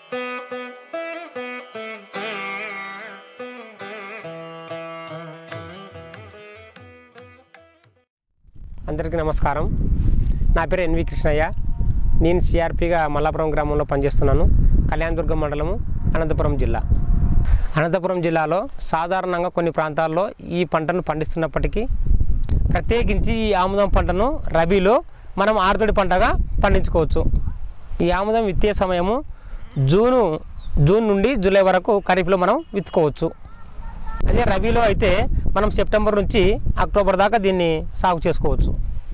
అందరికీ నమస్కారం నా పేరు ఎన్వి కృష్ణయ్య నేను సిఆర్పిగా మల్లాపురం గ్రామంలో పనిచేస్తున్నాను కళ్యాణదుర్గం మండలము అనంతపురం జిల్లా అనంతపురం జిల్లాలో సాధారణంగా కొన్ని ప్రాంతాల్లో ఈ పంటను పండిస్తున్నప్పటికీ ప్రత్యేకించి ఈ ఆముదం పంటను రబీలో మనం ఆరుతడి పంటగా పండించుకోవచ్చు ఈ ఆముదం విత్తే సమయము జూను జూన్ నుండి జూలై వరకు ఖరీఫ్లో మనం విత్తుకోవచ్చు అదే రబీలో అయితే మనం సెప్టెంబర్ నుంచి అక్టోబర్ దాకా దీన్ని సాగు చేసుకోవచ్చు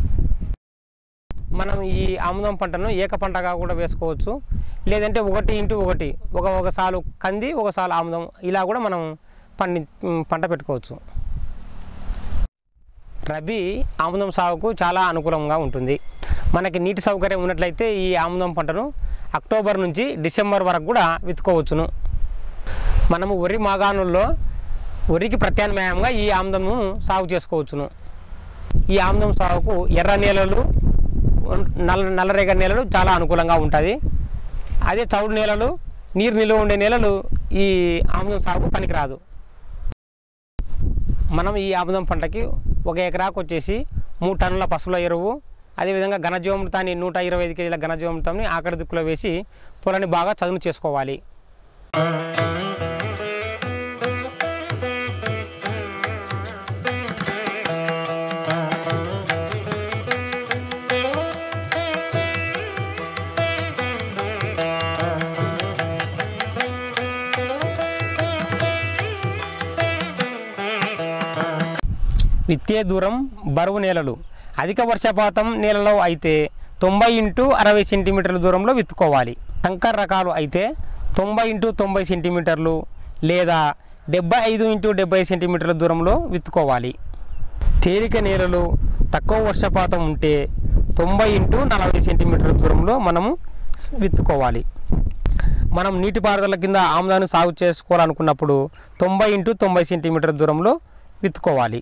మనం ఈ ఆముదం పంటను ఏక పంటగా కూడా వేసుకోవచ్చు లేదంటే ఒకటి ఇంటూ ఒకటి ఒక ఒక సాలు కంది ఒక సాలు ఆముదం ఇలా కూడా మనం పండి పంట పెట్టుకోవచ్చు రబీ ఆముదం సాగుకు చాలా అనుకూలంగా ఉంటుంది మనకి నీటి సౌకర్యం ఉన్నట్లయితే ఈ ఆముదం పంటను అక్టోబర్ నుంచి డిసెంబర్ వరకు కూడా విత్తుకోవచ్చును మనము వరి మాగాణుల్లో వరికి ప్రత్యామ్నాయంగా ఈ ఆముదము సాగు చేసుకోవచ్చును ఈ ఆముదం సాగుకు ఎర్ర నేలలు నల్ల నల్లరేగడి నేలలు చాలా అనుకూలంగా ఉంటుంది అదే చౌడు నేలలు నీరు నిల్వ ఉండే నేలలు ఈ ఆముదం సాగుకు పనికిరాదు మనం ఈ ఆముదం పంటకి ఒక ఎకరాకు వచ్చేసి మూడు టన్నుల పశువుల ఎరువు అదేవిధంగా ఘనజీవామృతాన్ని నూట ఇరవై ఐదు కేజీల ఘనజీవామృతాన్ని ఆఖరి దిక్కులో వేసి పొలాన్ని బాగా చదును చేసుకోవాలి విత్తే దూరం బరువు నేలలు అధిక వర్షపాతం నేలలో అయితే తొంభై ఇంటూ అరవై సెంటీమీటర్ల దూరంలో విత్తుకోవాలి సంకర రకాలు అయితే తొంభై ఇంటూ తొంభై సెంటీమీటర్లు లేదా డెబ్బై ఐదు ఇంటూ డెబ్బై సెంటీమీటర్ల దూరంలో విత్తుకోవాలి తేలిక నేలలు తక్కువ వర్షపాతం ఉంటే తొంభై ఇంటూ నలభై సెంటీమీటర్ల దూరంలో మనము స్- విత్తుకోవాలి మనం నీటిపారుదల కింద ఆముదాన్ని సాగు చేసుకోవాలనుకున్నప్పుడు తొంభై ఇంటూ తొంభై సెంటీమీటర్ల దూరంలో విత్తుకోవాలి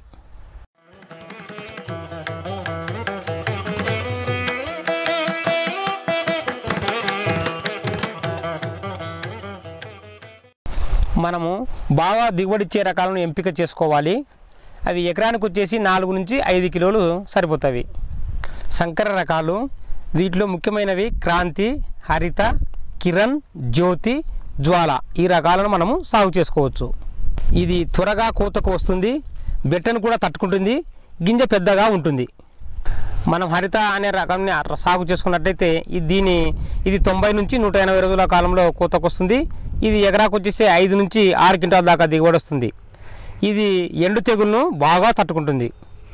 మనము బాగా దిగుబడిచ్చే రకాలను ఎంపిక చేసుకోవాలి అవి ఎకరానికి వచ్చేసి నాలుగు నుంచి ఐదు కిలోలు సరిపోతాయి సంకర రకాలు వీటిలో ముఖ్యమైనవి క్రాంతి హరిత కిరణ్ జ్యోతి జ్వాల ఈ రకాలను మనము సాగు చేసుకోవచ్చు ఇది త్వరగా కోతకు వస్తుంది బెట్టను కూడా తట్టుకుంటుంది గింజ పెద్దగా ఉంటుంది మనం హరిత అనే రకాన్ని అర- సాగు చేసుకున్నట్టయితే ఇది దీని ఇది తొంభై నుంచి నూట ఎనభై రోజుల కాలంలో కోతకు వస్తుంది ఇది ఎకరాకు వచ్చేసి ఐదు నుంచి ఆరు క్వింటాల దాకా దిగుబడి వస్తుంది ఇది ఎండు తెగులను బాగా తట్టుకుంటుంది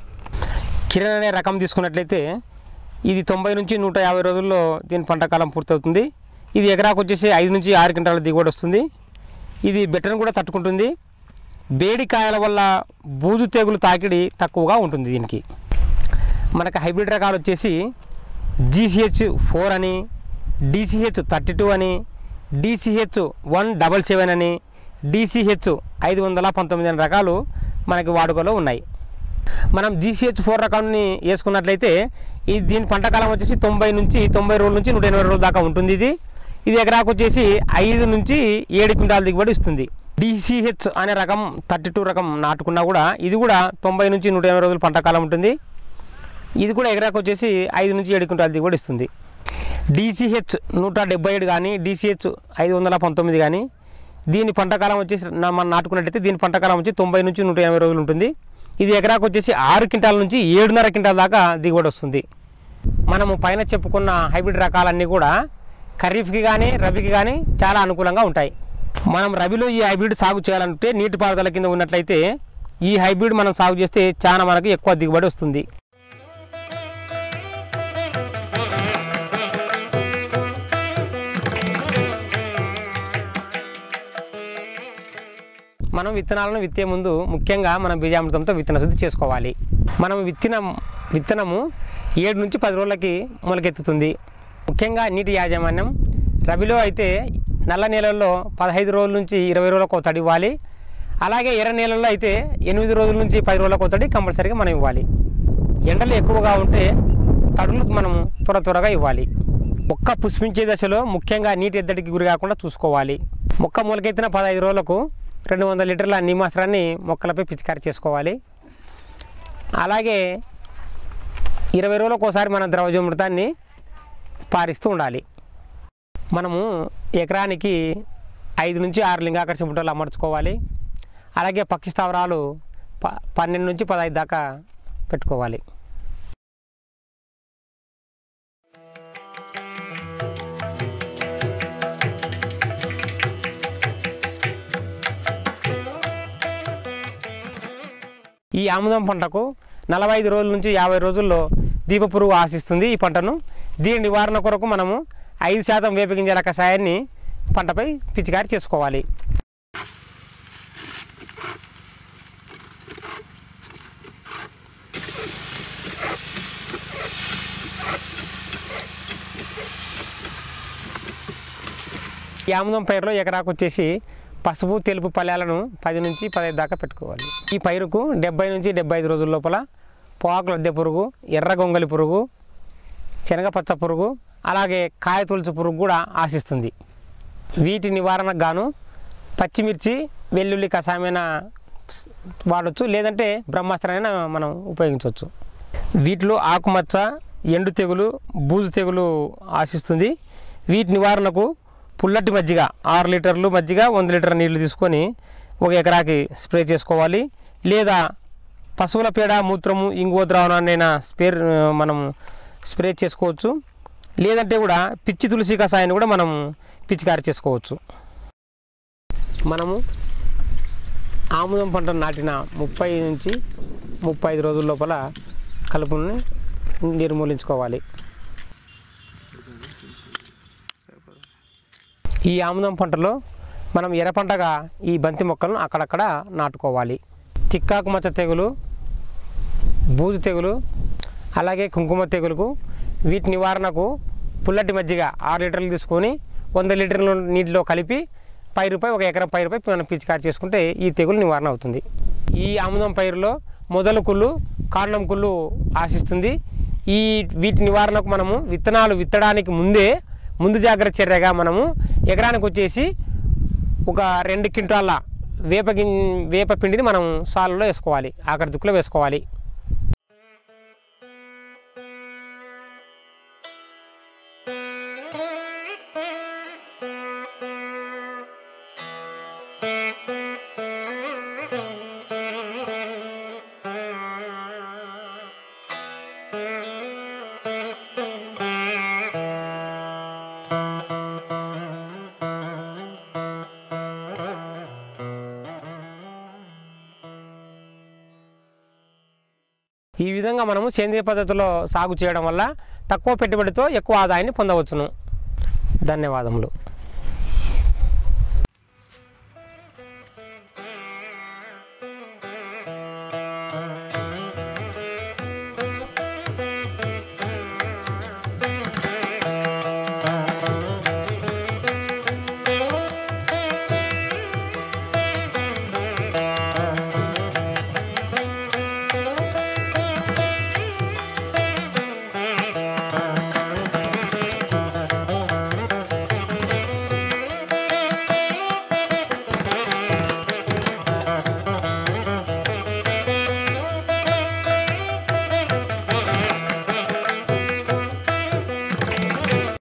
కిరణ్ అనే రకం తీసుకున్నట్లయితే ఇది తొంభై నుంచి నూట యాభై రోజుల్లో దీని పంట కాలం పూర్తవుతుంది ఇది ఎకరాకు వచ్చేసి ఐదు నుంచి ఆరు క్వింటాల దిగుబడి వస్తుంది ఇది బెట్టను కూడా తట్టుకుంటుంది వేడి కాయల వల్ల బూజు తెగులు తాకిడి తక్కువగా ఉంటుంది దీనికి మనకు హైబ్రిడ్ రకాలు వచ్చేసి జీసీహెచ్ ఫోర్ అని డీసీహెచ్ థర్టీ టూ అని డీసీహెచ్ వన్ డబల్ సెవెన్ అని డీసీహెచ్ ఐదు వందల పంతొమ్మిది అనే రకాలు మనకి వాడుకలో ఉన్నాయి మనం జీసీహెచ్ ఫోర్ రకాన్ని వేసుకున్నట్లయితే ఈ దీని పంటకాలం వచ్చేసి తొంభై నుంచి తొంభై రోజుల నుంచి నూట ఎనభై రోజుల దాకా ఉంటుంది ఇది ఇది ఎకరాకు వచ్చేసి ఐదు నుంచి ఏడు క్వింటాల దిగుబడి ఇస్తుంది డీసీహెచ్ అనే రకం థర్టీ టూ రకం నాటుకున్నా కూడా ఇది కూడా తొంభై నుంచి నూట ఎనభై రోజుల పంటకాలం ఉంటుంది ఇది కూడా ఎకరాకు వచ్చేసి ఐదు నుంచి ఏడు క్వింటాల దిగుబడి ఇస్తుంది డీసీహెచ్ నూట డెబ్బై ఏడు కానీ డీసీహెచ్ ఐదు వందల పంతొమ్మిది కానీ దీని పంటకాలం వచ్చేసి నా- మనం నాటుకున్నట్టయితే దీని పంటకాలం వచ్చి తొంభై నుంచి నూట ఎనభై రోజులు ఉంటుంది ఇది ఎకరాకు వచ్చేసి ఆరు క్వింటాల నుంచి ఏడున్నర క్వింటాల దాకా దిగుబడి వస్తుంది మనము పైన చెప్పుకున్న హైబ్రిడ్ రకాలన్నీ కూడా ఖరీఫ్కి కానీ రబీకి కానీ చాలా అనుకూలంగా ఉంటాయి మనం రబీలో ఈ హైబ్రిడ్ సాగు చేయాలంటే నీటిపారుదల కింద ఉన్నట్లయితే ఈ హైబ్రిడ్ మనం సాగు చేస్తే చాలా మనకు ఎక్కువ దిగుబడి వస్తుంది మనం విత్తనాలను విత్తే ముందు ముఖ్యంగా మనం బీజామృతంతో విత్తన శుద్ధి చేసుకోవాలి మనం విత్తిన విత్తనము ఏడు నుంచి పది రోజులకి మొలకెత్తుతుంది ముఖ్యంగా నీటి యాజమాన్యం రబీలో అయితే నల్ల నేలల్లో పదహైదు రోజుల నుంచి ఇరవై రోజులకు ఒక తడి ఇవ్వాలి అలాగే ఎర్ర నేలల్లో అయితే ఎనిమిది రోజుల నుంచి పది రోజులకు ఒక తడి కంపల్సరీగా మనం ఇవ్వాలి ఎండలు ఎక్కువగా ఉంటే తడులు మనం త్వర త్వరగా ఇవ్వాలి మొక్క పుష్పించే దశలో ముఖ్యంగా నీటి ఎద్దడికి గురి కాకుండా చూసుకోవాలి మొక్క మొలకెత్తిన పదహైదు రోజులకు రెండు వందల లీటర్ల నీమాస్త్రాన్ని మొక్కలపై పిచికారి చేసుకోవాలి అలాగే ఇరవై రోజులకు ఒకసారి మన ద్రవజమృతాన్ని పారిస్తూ ఉండాలి మనము ఎకరానికి ఐదు నుంచి ఆరు లింగాకర్షణ బుట్టలు అమర్చుకోవాలి అలాగే పక్షి స్థావరాలు ప పన్నెండు నుంచి పదహైదు దాకా పెట్టుకోవాలి ఈ ఆముదం పంటకు నలభై ఐదు రోజుల నుంచి యాభై రోజుల్లో దీప పురుగు ఆశిస్తుంది ఈ పంటను దీని నివారణ కొరకు మనము ఐదు శాతం వేపగింజల కషాయాన్ని పంటపై పిచికారి చేసుకోవాలి ఈ ఆముదం పైరులో ఎకరాకు వచ్చేసి పసుపు తెలుపు పల్లెలను పది నుంచి పదహైదు దాకా పెట్టుకోవాలి ఈ పైరుకు డెబ్బై నుంచి డెబ్బై ఐదు రోజుల లోపల పోఆకు లద్దె పురుగు ఎర్ర గొంగలి పురుగు శనగపచ్చ పురుగు అలాగే కాయ తులుచు పురుగు కూడా ఆశిస్తుంది వీటి నివారణకు గాను పచ్చిమిర్చి వెల్లుల్లి కషాయమైన వాడచ్చు లేదంటే బ్రహ్మాస్త్రాన్ని మనం ఉపయోగించవచ్చు వీటిలో ఆకుమచ్చ ఎండు తెగులు బూజు తెగులు ఆశిస్తుంది వీటి నివారణకు పుల్లటి మజ్జిగ ఆరు లీటర్లు మజ్జిగ వంద లీటర్ నీళ్లు తీసుకొని ఒక ఎకరాకి స్ప్రే చేసుకోవాలి లేదా పశువుల పేడ మూత్రము ఇంగువ ద్రావణాన్నైనా స్ప్రే మనం స్ప్రే చేసుకోవచ్చు లేదంటే కూడా పిచ్చి తులసి కషాయాన్ని కూడా మనం పిచికారి చేసుకోవచ్చు మనము ఆముదం పంట నాటిన ముప్పై నుంచి ముప్పై ఐదు రోజుల లోపల కలుపుని నిర్మూలించుకోవాలి ఈ ఆముదం పంటలో మనం ఎర్ర పంటగా ఈ బంతి మొక్కలను అక్కడక్కడ నాటుకోవాలి చిక్కాకు మచ్చ తెగులు బూజు తెగులు అలాగే కుంకుమ తెగులుకు వీటి నివారణకు పుల్లటి మజ్జిగ ఆరు లీటర్లు తీసుకొని వంద లీటర్ల నీటిలో కలిపి పైరుపై ఒక ఎకరం పైరుపై మనం పిచికారి చేసుకుంటే ఈ తెగులు నివారణ అవుతుంది ఈ ఆముదం పైరులో మొదలు కుళ్ళు కాండం కుళ్ళు ఆశిస్తుంది ఈ వీటి నివారణకు మనము విత్తనాలు విత్తడానికి ముందే ముందు జాగ్రత్త చర్యగా మనము ఎకరానికి వచ్చేసి ఒక రెండు క్వింటాల వేప గిం వేప పిండిని మనం సాలలో వేసుకోవాలి ఆఖరి దుక్కులో వేసుకోవాలి ఈ విధంగా మనము సేంద్రియ పద్ధతిలో సాగు చేయడం వల్ల తక్కువ పెట్టుబడితో ఎక్కువ ఆదాయాన్ని పొందవచ్చును ధన్యవాదములు